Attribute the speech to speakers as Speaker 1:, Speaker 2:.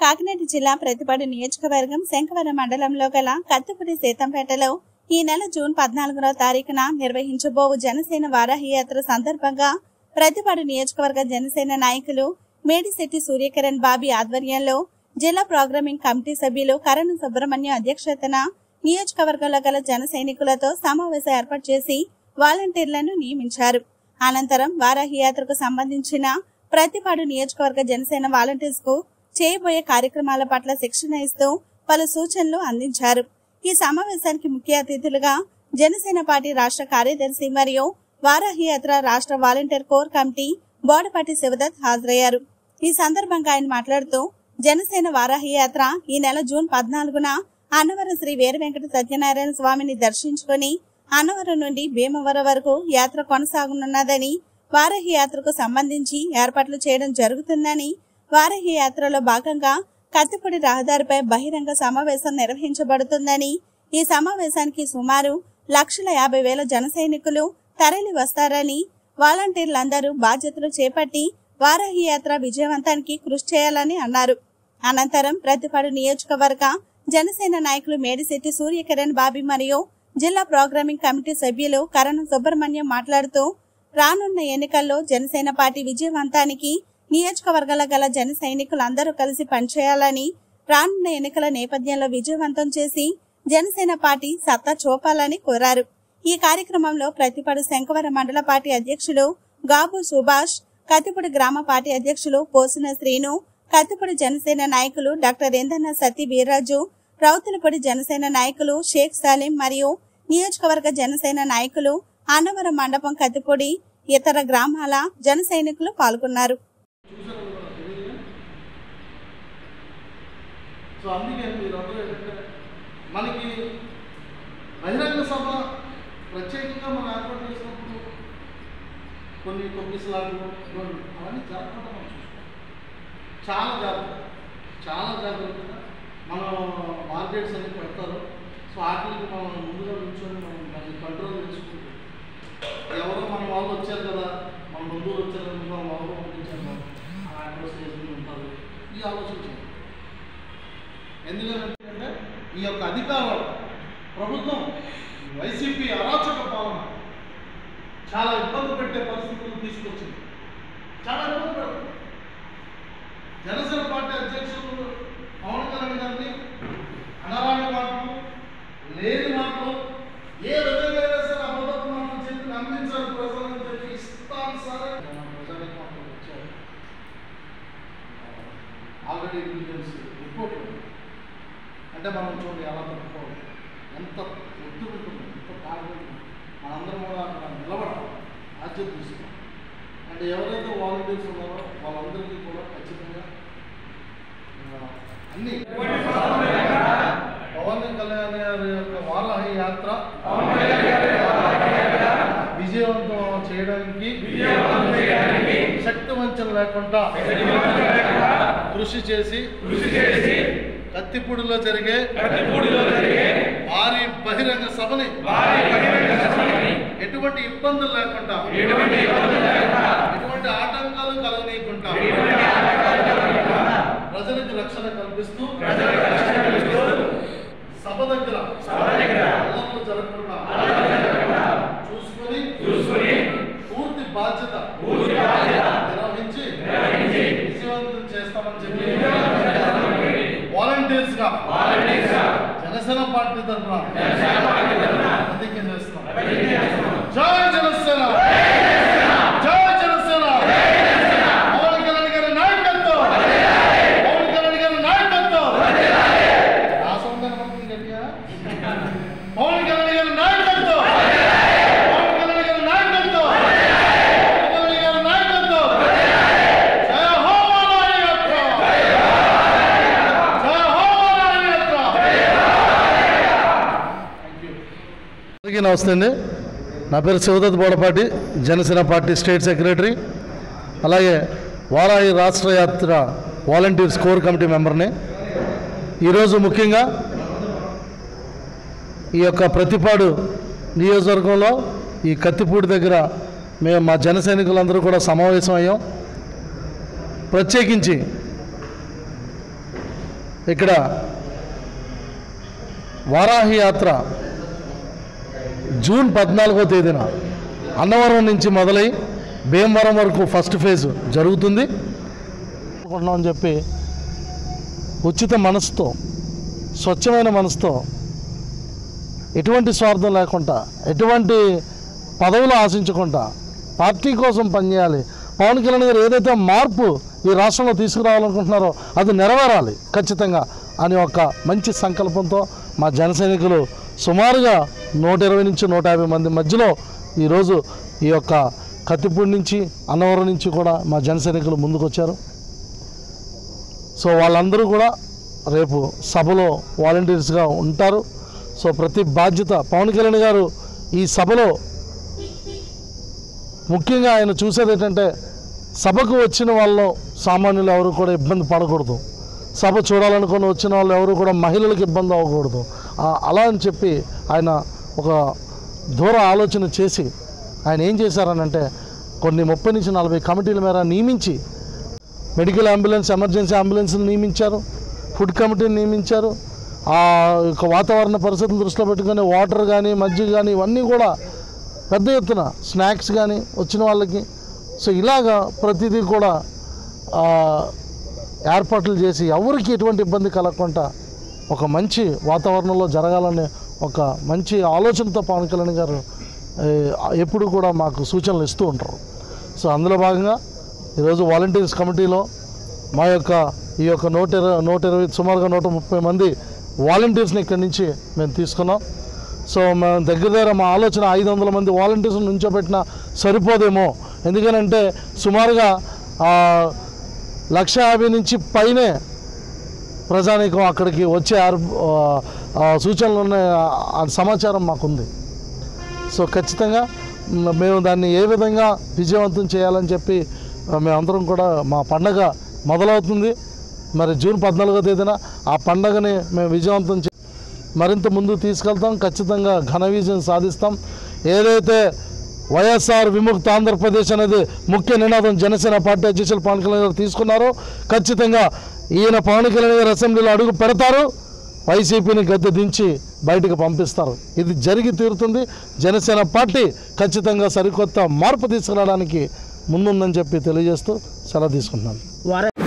Speaker 1: కాకినాడ జిల్లా ప్రతిపాడు నియోజకవర్గం శంకవరం మండలంలో గల కత్తిపూడి సీతంపేటలో ఈ నెల జూన్ పద్నాలుగవ తారీఖున నిర్వహించబోవు జనసేన వారాహి యాత్ర సందర్భంగా ప్రతిపాడు నియోజకవర్గ జనసేన నాయకులు మేడిశెట్టి సూర్యకిరణ్ బాబీ ఆధ్వర్యంలో జిల్లా ప్రోగ్రామింగ్ కమిటీ సభ్యులు కరణ్ సుబ్రహ్మణ్యం అధ్యక్షతన నియోజకవర్గంలో గల జన సైనికులతో సమావేశం ఏర్పాటు చేసి వాలంటీర్లను నియమించారు అనంతరం వారాహి యాత్రకు సంబంధించిన ప్రతిపాడు నియోజకవర్గ జనసేన వాలంటీర్స్ కు చేయబోయే కార్యక్రమాల పట్ల శిక్షణ ఇస్తూ పలు సూచనలు అందించారు ఈ సమావేశానికి ముఖ్య అతిథులుగా జనసేన పార్టీ రాష్ట్ర కార్యదర్శి మరియు వారాహి యాత్ర రాష్ట్ర volunteer core committee Bodapati Sivadatt హాజరయ్యారు ఈ సందర్భంగా ఆయన మాట్లాడుతూ జనసేన వారాహి యాత్ర ఈ నెల జూన్ పద్నాలుగున అన్నవరం శ్రీ వీర వెంకట సత్యనారాయణ స్వామిని దర్శించుకొని అన్నవరం నుండి భీమవరం వరకు యాత్ర కొనసాగనున్నదని వారాహి యాత్రకు సంబంధించి ఏర్పాట్లు చేయడం జరుగుతుందని వారాహి యాత్రలో భాగంగా కత్తిపూడి రహదారిపై బహిరంగ సమావేశం నిర్వహించబడుతుందని ఈ సమావేశానికి సుమారు లక్షల యాభై వేల జన సైనికులు తరలి వస్తారని వాలంటీర్లందరూ బాధ్యతలు చేపట్టి వారాహి యాత్ర విజయవంతానికి కృషి చేయాలని అన్నారు అనంతరం ప్రతిపాడు నియోజకవర్గ జనసేన నాయకులు మేడిశెట్టి సూర్యకిరణ్ బాబీ మరియు జిల్లా ప్రోగ్రామింగ్ కమిటీ సభ్యులు కరణం సుబ్రహ్మణ్యం మాట్లాడుతూ రానున్న ఎన్నికల్లో జనసేన పార్టీ విజయవంతానికి నియోజకవర్గాల గల జన సైనికులందరూ కలిసి పనిచేయాలని రానున్న ఎన్నికల నేపథ్యంలో విజయవంతం చేసి జనసేన పార్టీ సత్తా చూపాలని కోరారు ఈ కార్యక్రమంలో ప్రతిపడు శంకవరం మండల పార్టీ అధ్యక్షులు గాబు సుభాష్ కత్తిపూడి గ్రామ పార్టీ అధ్యక్షులు పోసిన శ్రీను కత్తిపూడి జనసేన నాయకులు డాక్టర్ ఎందన్న సతీ వీర్రాజు రౌతులపూడి జనసేన నాయకులు షేక్ సలీం మరియు నియోజకవర్గ జనసేన నాయకులు అన్నవరం మండపం కత్తిపూడి ఇతర గ్రామాల జన సైనికులు పాల్గొన్నారు
Speaker 2: సో అందుకే మీరు అందరూ ఏంటంటే మనకి బహిరంగ సభ ప్రత్యేకంగా మనం ఏర్పాటు చేసినప్పుడు కొన్ని తొమ్మిదిలాట్లు ఇవ్వండి అవన్నీ జరగకుండా మనం చూసుకోవాలి చాలా జాగ్రత్త చాలా జాగ్రత్తగా మనం మార్కెట్స్ అన్ని పెడతారు సో వాటికి మనం ముందుగా నుంచొని మనం దాన్ని కంట్రోల్ చేసుకుంటూ ఎవరో మన వాళ్ళు వచ్చారు కదా మన బంధువులు వచ్చారు కదా మన వాళ్ళు పంపించారు కదా ఆ అడ్రస్ చేసుకుని ఉంటారు ఈ ఆలోచన చేయాలి ఎందుకంటే ఈ యొక్క అధికారం ప్రభుత్వం వైసీపీ అరాచక పాలన చాలా ఇబ్బంది పెట్టే పరిస్థితులు తీసుకొచ్చింది చాలా ఇబ్బంది పెడుతుంది జనసేన పార్టీ అధ్యక్షులు పవన్ కళ్యాణ్ గారిని అనరాని మాటలు లేని మాటలు ఏ విధంగా అయినా సరే అబద్ధపు మాటలు చెప్పి నమ్మించారు ప్రజలను చెప్పి ఇష్టానుసారం ప్రజలకు మాత్రం వచ్చారు ఆల్రెడీ ఇంటెలిజెన్స్ రిపోర్ట్ ఉంది. అంటే మనం చూడండి ఎలా తప్పుకోవాలి ఎంత ఒత్తిడి ఉంటుంది ఎంత కారణం ఉంటుంది మనందరం కూడా అక్కడ నిలబడాలి బాధ్యత తీసుకోవాలి అంటే ఎవరైతే వాలంటీర్స్ ఉన్నారో వాళ్ళందరికీ కూడా ఖచ్చితంగా ఆ, అన్ని పవన్ కళ్యాణ్ గారి యొక్క వారాహి యాత్ర విజయవంతం చేయడానికి శక్తి వంచన లేకుండా కృషి చేసి కత్తిపూడిలో జరిగే భారీ బహిరంగ సభని ఎటువంటి ఇబ్బందులు లేకుండా ఎటువంటి ఆటంకాలు కలగనీయకుండా ప్రజలకు రక్షణ కల్పిస్తూ సభ దగ్గర అల్లర్లు జరగకుండా చూసుకొని పూర్తి బాధ్యత నిర్వహించి విజయవంతం చేస్తామని చెప్పి వాలంటీర్స్ గా జనసేన పార్టీ తరఫున ప్రతిజ్ఞ చేస్తున్నాం జై జనసేన జై జనసేన పవన్ కళ్యాణ్ గారి నాయకత్వం పవన్ కళ్యాణ్ గారి నాయకత్వం ఆ సౌందర్యం మొత్తం గట్టిగా పవన్ కళ్యాణ్ గారి నాయకత్వం పవన్ కళ్యాణ్ గారి నాయకత్వం పవన్ కళ్యాణ్ గారి నాయకత్వం జయ హో వారాహి యాత్ర జయ హో వారాహి యాత్ర అందరికీ నమస్తే అండి నా పేరు Sivadatt Bodapati Janasena party state secretary అలాగే వారాహి రాష్ట్ర యాత్ర వాలంటీర్స్ కోర్ కమిటీ మెంబర్ని ఈరోజు ముఖ్యంగా ఈ యొక్క ప్రతిపాడు నియోజకవర్గంలో ఈ కత్తిపూడి దగ్గర మేము మా జన సైనికులందరూ కూడా సమావేశం అయ్యాం ప్రత్యేకించి
Speaker 3: ఇక్కడ వారాహి యాత్ర జూన్ పద్నాలుగో తేదీన అన్నవరం నుంచి మొదలై భీమవరం వరకు ఫస్ట్ ఫేజ్ జరుగుతుంది అనుకుంటున్నామని చెప్పి ఉచిత మనసుతో స్వచ్ఛమైన మనసుతో ఎటువంటి స్వార్థం లేకుండా ఎటువంటి పదవులు ఆశించకుండా పార్టీ కోసం పనిచేయాలి పవన్ కళ్యాణ్ గారు ఏదైతే మార్పు ఈ రాష్ట్రంలో తీసుకురావాలనుకుంటున్నారో అది నెరవేరాలి ఖచ్చితంగా అని ఒక మంచి సంకల్పంతో మా జన సైనికులు సుమారుగా నూట ఇరవై నుంచి నూట యాభై మంది మధ్యలో ఈరోజు ఈ యొక్క కత్తిపూడి నుంచి అన్నవరం నుంచి కూడా మా జన సైనికులు ముందుకొచ్చారు సో వాళ్ళందరూ కూడా రేపు సభలో వాలంటీర్స్గా ఉంటారు సో ప్రతి బాధ్యత పవన్ కళ్యాణ్ గారు ఈ సభలో ముఖ్యంగా ఆయన చూసేది ఏంటంటే సభకు వచ్చిన వాళ్ళు సామాన్యులు ఎవరు కూడా ఇబ్బంది పడకూడదు సభ చూడాలనుకుని వచ్చిన వాళ్ళు ఎవరు కూడా మహిళలకు ఇబ్బంది అవ్వకూడదు ఆ- అలా అని చెప్పి ఆయన ఒక దూర ఆలోచన చేసి ఆయన ఏం చేశారనంటే కొన్ని ముప్పై నుంచి నలభై కమిటీల మేర నియమించి మెడికల్ అంబులెన్స్ ఎమర్జెన్సీ అంబులెన్స్ని నియమించారు ఫుడ్ కమిటీని నియమించారు ఆ యొక్క వాతావరణ పరిస్థితులను దృష్టిలో పెట్టుకొని వాటర్ కానీ మజ్జిగ కానీ ఇవన్నీ కూడా పెద్ద ఎత్తున స్నాక్స్ కానీ వచ్చిన వాళ్ళకి సో ఇలాగా ప్రతిదీ కూడా ఆ, ఏర్పాట్లు చేసి ఎవరికి ఎటువంటి ఇబ్బంది కలగకుండా ఒక మంచి వాతావరణంలో జరగాలనే ఒక మంచి ఆలోచనతో పవన్ కళ్యాణ్ గారు ఏ, ఎప్పుడు కూడా మాకు సూచనలు ఇస్తూ ఉంటారు సో అందులో భాగంగా ఈరోజు వాలంటీర్స్ కమిటీలో మా యొక్క ఈ యొక్క నూట ఇరవై నూట ఇరవై సుమారుగా నూట ముప్పై మంది వాలంటీర్స్ని ఇక్కడి నుంచి మేము తీసుకున్నాం సో మేము దగ్గర దగ్గర మా ఆలోచన ఐదు వందల మంది వాలంటీర్స్ నుంచోబెట్టినా సరిపోదేమో ఎందుకనంటే సుమారుగా ఆ, లక్ష యాభై నుంచి పైనే ప్రజానీకం అక్కడికి వచ్చే ఆర్- ఆ, ఆ సూచనలు ఉన్న ఆ సమాచారం మాకుంది సో ఖచ్చితంగా మ్, మేము దాన్ని ఏ విధంగా విజయవంతం చేయాలని చెప్పి ఆ, మేమందరం కూడా మా పండగ మొదలవుతుంది మరి జూన్ పద్నాలుగో తేదీన ఆ పండగని మేము విజయవంతం చే మరింత ముందు తీసుకెళ్తాం ఖచ్చితంగా ఘన విజయం సాధిస్తాం ఏదైతే వైఎస్ఆర్ విముక్త ఆంధ్రప్రదేశ్ అనేది ముఖ్య నినాదం జనసేన పార్టీ అధ్యక్షులు పవన్ కళ్యాణ్ గారు తీసుకున్నారో ఖచ్చితంగా ఈయన పవన్ కళ్యాణ్ గారు అసెంబ్లీలో అడుగు పెడతారు వైసీపీని గద్దె దించి బయటకు పంపిస్తారు ఇది జరిగి తీరుతుంది జనసేన పార్టీ ఖచ్చితంగా సరికొత్త మార్పు తీసుకురావడానికి ముందుందని చెప్పి తెలియజేస్తూ సెలవు తీసుకుంటున్నాను
Speaker 4: వారా